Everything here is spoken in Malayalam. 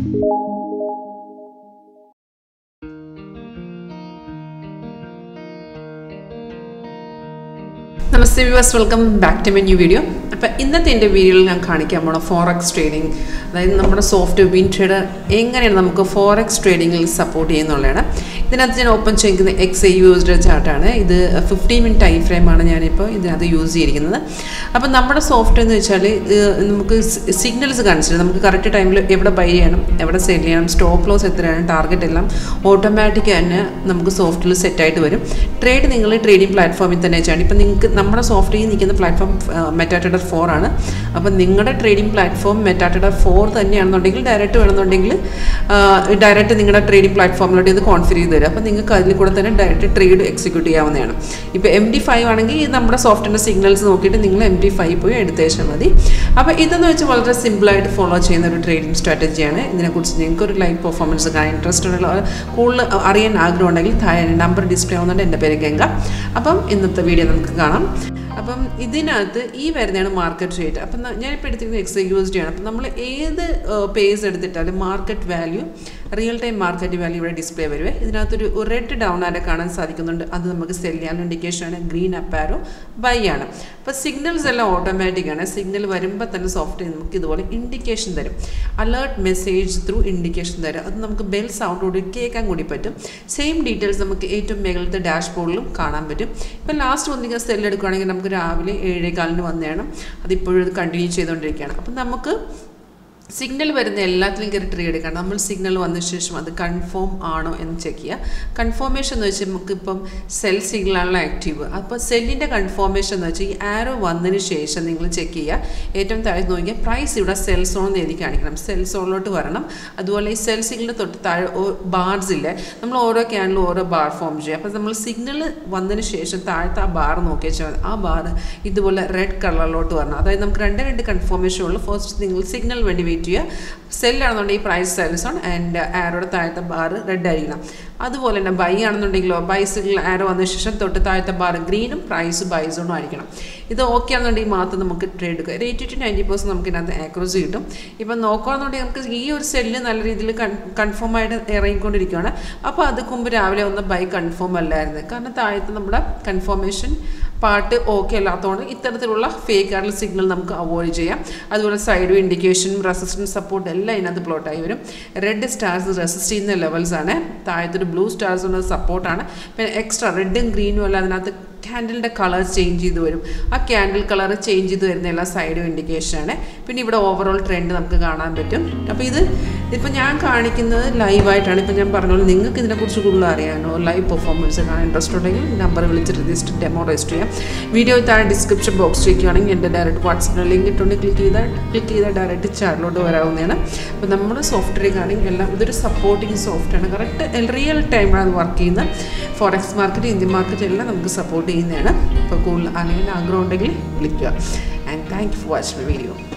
namaste viewers welcome back to my new video അപ്പോൾ ഇന്നത്തെ എൻ്റെ വീഡിയോയിൽ ഞാൻ കാണിക്കാൻ പോണ ഫോറക്സ് ട്രേഡിംഗ് അതായത് നമ്മുടെ സോഫ്റ്റ് വിൻ ട്രേഡർ എങ്ങനെയാണ് നമുക്ക് ഫോറക്സ് ട്രേഡിങ്ങിൽ സപ്പോർട്ട് ചെയ്യുന്നുള്ളതാണ് ഇതിനകത്ത് ഞാൻ ഓപ്പൺ ചെയ്യുന്നത് എക്സ് ഐ യൂസ്ഡ് ചാർട്ടാണ് ഇത് ഫിഫ്റ്റീൻ മിനിറ്റ് ടൈം ഫ്രെയിമാണ് ഞാനിപ്പോൾ ഇതിനകത്ത് യൂസ് ചെയ്തിരിക്കുന്നത് അപ്പോൾ നമ്മുടെ സോഫ്റ്റ് എന്ന് വെച്ചാൽ നമുക്ക് സിഗ്നൽസ് കാണിച്ചിട്ട് നമുക്ക് കറക്റ്റ് ടൈമിൽ എവിടെ ബൈ ചെയ്യണം എവിടെ സെൽ ചെയ്യണം സ്റ്റോപ്പ് ലോസ് എത്രയാണ് ടാർഗറ്റ് എല്ലാം ഓട്ടോമാറ്റിക് തന്നെ നമുക്ക് സോഫ്റ്റിൽ സെറ്റായിട്ട് വരും ട്രേഡ് നിങ്ങൾ ട്രേഡിംഗ് പ്ലാറ്റ്ഫോമിൽ തന്നെ ചെയ്യണം ഇപ്പം നിങ്ങൾക്ക് നമ്മുടെ സോഫ്റ്റ്വെയർ നിൽക്കുന്ന പ്ലാറ്റ്ഫോം മെറ്റാറ്റഡർ ഫോർ ആണ് അപ്പം നിങ്ങളുടെ ട്രേഡിംഗ് പ്ലാറ്റ്ഫോം മെറ്റാറ്റഡർ ഫോർ തന്നെയാണെന്നുണ്ടെങ്കിൽ ഡയറക്റ്റ് വേണമെന്നുണ്ടെങ്കിൽ ഡയറക്റ്റ് നിങ്ങളുടെ ട്രേഡിംഗ് പ്ലാറ്റ്ഫോമിലോട്ട് ഇത് കോൺഫിഗർ ചെയ്ത് തരും അപ്പോൾ നിങ്ങൾക്ക് അതിൽ കൂടെ തന്നെ ഡയറക്റ്റ് ട്രേഡ് എക്സിക്യൂട്ട് ചെയ്യാവുന്നതാണ് ഇപ്പോൾ എം ഡി ഫൈവ് ആണെങ്കിൽ നമ്മുടെ സോഫ്റ്റ്വെയർ സിഗ്നൽസ് നോക്കിയിട്ട് നിങ്ങൾ എം ഡി ഫൈവ് പോയി എടുത്തേച്ചാൽ മതി അപ്പോൾ ഇതെന്ന് വെച്ചാൽ വളരെ സിമ്പിളായിട്ട് ഫോളോ ചെയ്യുന്ന ഒരു ട്രേഡിംഗ് സ്ട്രാറ്റജിയാണ് ഇതിനെക്കുറിച്ച് നിങ്ങൾക്ക് ഒരു ലൈവ് പെർഫോമൻസ് കാണാൻ ഇൻട്രസ്റ്റ് ഉള്ള കൂടുതൽ അറിയാൻ ആഗ്രഹം ഉണ്ടെങ്കിൽ താഴെ നമ്പർ ഡിസ്പ്ലേ ആവുന്നുണ്ട് എൻ്റെ പേര് ഗംഗ അപ്പം ഇന്നത്തെ വീഡിയോ നമുക്ക് കാണാം അപ്പം ഇതിനകത്ത് ഈ വരുന്നതാണ് മാർക്കറ്റ് റേറ്റ് അപ്പം ഞാനിപ്പോൾ എടുത്തിരിക്കുന്നത് എക്സ് യു എസ് ഡി ആണ് അപ്പം നമ്മൾ ഏത് പേസ് എടുത്തിട്ടാലും market value real time market value ഇവിടെ ഡിസ്പ്ലേ വരുവേ ഇതിനകത്തൊരു റെഡ് ഡൗൺ ആയിട്ട് കാണാൻ സാധിക്കുന്നുണ്ട് അത് നമുക്ക് സെൽ ചെയ്യാനുള്ള ഇൻഡിക്കേഷൻ ആണ് ഗ്രീൻ അപ്പാരോ ബൈ ആണ് അപ്പോൾ സിഗ്നൽസ് എല്ലാം ഓട്ടോമാറ്റിക് ആണ് സിഗ്നൽ വരുമ്പോൾ തന്നെ സോഫ്റ്റ്വെയർ നമുക്ക് ഇതുപോലെ ഇൻഡിക്കേഷൻ തരും അലേർട്ട് മെസ്സേജ് ത്രൂ ഇൻഡിക്കേഷൻ തരും അത് നമുക്ക് ബെൽ സൗണ്ട് കൂടി കേൾക്കാൻ കൂടി പറ്റും സെയിം ഡീറ്റെയിൽസ് നമുക്ക് ഏറ്റവും മേഖലത്തെ ഡാഷ്ബോർഡിലും കാണാൻ പറ്റും ഇപ്പം ലാസ്റ്റ് ഒന്നിങ്ങനെ സെൽ എടുക്കുകയാണെങ്കിൽ നമുക്ക് രാവിലെ ഏഴേകാലിന് വന്നതാണ് അതിപ്പോഴും ഇത് കണ്ടിന്യൂ ചെയ്തുകൊണ്ടിരിക്കുകയാണ് അപ്പം നമുക്ക് സിഗ്നൽ വരുന്ന എല്ലാത്തിലും കയറി ട്രേഡ് എടുക്കണം നമ്മൾ സിഗ്നൽ വന്ന ശേഷം അത് കൺഫേം ആണോ എന്ന് ചെക്ക് ചെയ്യുക കൺഫർമേഷൻ എന്ന് വെച്ചാൽ നമുക്കിപ്പം സെൽ സിഗ്നലാണ് ആക്റ്റീവ് അപ്പോൾ സെല്ലിൻ്റെ കൺഫർമേഷൻ എന്ന് വെച്ചാൽ ഈ ആരോ വന്നതിന് ശേഷം നിങ്ങൾ ചെക്ക് ചെയ്യുക ഏറ്റവും താഴെ നോക്കിയാൽ പ്രൈസ് ഇവിടെ സെൽ സോൺ എന്ന് എഴുതി കാണിക്കണം സെൽ സോണിലോട്ട് വരണം അതുപോലെ ഈ സെൽ സിഗ്നൽ തൊട്ട് താഴെ ബാർസ് ഇല്ലേ നമ്മൾ ഓരോ ക്യാനിലും ഓരോ ബാർ ഫോം ചെയ്യുക അപ്പോൾ നമ്മൾ സിഗ്നൽ വന്നതിന് ശേഷം താഴത്തെ ആ ബാർ നോക്കി വെച്ചാൽ ആ ബാർ ഇതുപോലെ റെഡ് കളറിലോട്ട് വരണം അതായത് നമുക്ക് രണ്ട് രണ്ട് കൺഫർമേഷൻ ഉള്ളൂ ഫസ്റ്റ് നിങ്ങൾ സിഗ്നൽ വേണ്ടി വെയിറ്റ് ചെയ്യുക സെല്ലാണെന്നുണ്ടെങ്കിൽ പ്രൈസ് സെൽസ് ഓൺ ആൻഡ് ആരോടെ താഴത്തെ ബാർ റെഡ് ആയിരിക്കണം അതുപോലെ തന്നെ ബൈ ആണെന്നുണ്ടെങ്കിലോ ബൈ സിഗ്നൽ ആരോ വന്ന ശേഷം തൊട്ട് താഴത്തെ ബാർ ഗ്രീനും പ്രൈസ് ബൈ സോണും ആയിരിക്കണം ഇത് ഓക്കെ ആണെന്നുണ്ടെങ്കിൽ മാത്രം നമുക്ക് ട്രേഡ് എടുക്കുക ഒരു എയ്റ്റി ടു നയൻറ്റി പെർസെൻറ്റ് നമുക്ക് ഇതിനകത്ത് ആക്രോസ് കിട്ടും ഇപ്പം നോക്കുകയാണെന്നുണ്ടെങ്കിൽ നമുക്ക് ഈ ഒരു സെല്ല് നല്ല രീതിയിൽ കൺഫേം ആയിട്ട് ഇറങ്ങിക്കൊണ്ടിരിക്കുകയാണ് അപ്പോൾ അത് മുമ്പ് രാവിലെ ഒന്ന് ബൈ കൺഫേം അല്ലായിരുന്നു കാരണം താഴത്ത് നമ്മുടെ കൺഫർമേഷൻ പാർട്ട് ഓക്കെ അല്ലാത്തതുകൊണ്ട് ഇത്തരത്തിലുള്ള ഫേക്ക് ആയിട്ടുള്ള സിഗ്നൽ നമുക്ക് അവോയ്ഡ് ചെയ്യാം അതുപോലെ സൈഡ് ഇൻഡിക്കേഷനും റെസിസ്റ്റൻസ് സപ്പോർട്ട് എല്ലാം ഇതിനകത്ത് പ്ലോട്ടായി വരും റെഡ് സ്റ്റാർസ് റെസിസ്റ്റ് ചെയ്യുന്ന ലെവൽസ് ആണ് താഴത്തൊരു ബ്ലൂ സ്റ്റാർസ് ഉള്ള സപ്പോർട്ടാണ് പിന്നെ എക്സ്ട്രാ റെഡും ഗ്രീനും എല്ലാം അതിനകത്ത് ക്യാൻഡിലിൻ്റെ കളർ ചേഞ്ച് ചെയ്ത് വരും ആ ക്യാൻഡിൽ കളർ ചേഞ്ച് ചെയ്ത് വരുന്ന എല്ലാ സൈഡും ഇൻഡിക്കേഷനാണ് പിന്നെ ഇവിടെ ഓവറോൾ ട്രെൻഡ് നമുക്ക് കാണാൻ പറ്റും അപ്പോൾ ഇത് ഇപ്പം ഞാൻ കാണിക്കുന്നത് ലൈവായിട്ടാണ് ഇപ്പം ഞാൻ പറഞ്ഞ പോലെ നിങ്ങൾക്ക് ഇതിനെക്കുറിച്ച് കൂടുതൽ അറിയാനോ ലൈവ് പെർഫോമൻസ് കാണാൻ ഇൻട്രസ്റ്റ് ഉണ്ടെങ്കിൽ നമ്പർ വിളിച്ച് രജിസ്റ്റർ ഡെമോ രജിസ്റ്റർ ചെയ്യാം വീഡിയോ താഴെ ഡിസ്ക്രിപ്ഷൻ ബോക്സ് ചെയ്യുകയാണെങ്കിൽ എൻ്റെ ഡയറക്റ്റ് വാട്സപ്പിൽ ലിങ്ക് ഇട്ടുണ്ട് ക്ലിക്ക് ചെയ്താൽ ക്ലിക്ക് ചെയ്താൽ ഡയറക്റ്റ് ചാനലിലോട്ട് വരാവുന്നതാണ് അപ്പോൾ നമ്മുടെ സോഫ്റ്റ്വെയർ ആണെങ്കിൽ എല്ലാം ഇതൊരു സപ്പോർട്ടിങ് സോഫ്റ്റ്വെയർ കറക്റ്റ് റിയൽ ടൈമാണ് അത് വർക്ക് ചെയ്യുന്നത് ഫോറക്സ് മാർക്കറ്റ് ഇന്ത്യൻ മാർക്കറ്റ് എല്ലാം നമുക്ക് സപ്പോർട്ട് ചെയ്യുന്നതാണ് അപ്പോൾ കൂടുതൽ അറിയാൻ ആഗ്രഹം ഉണ്ടെങ്കിൽ വിളിക്കുക and thank you for watch my video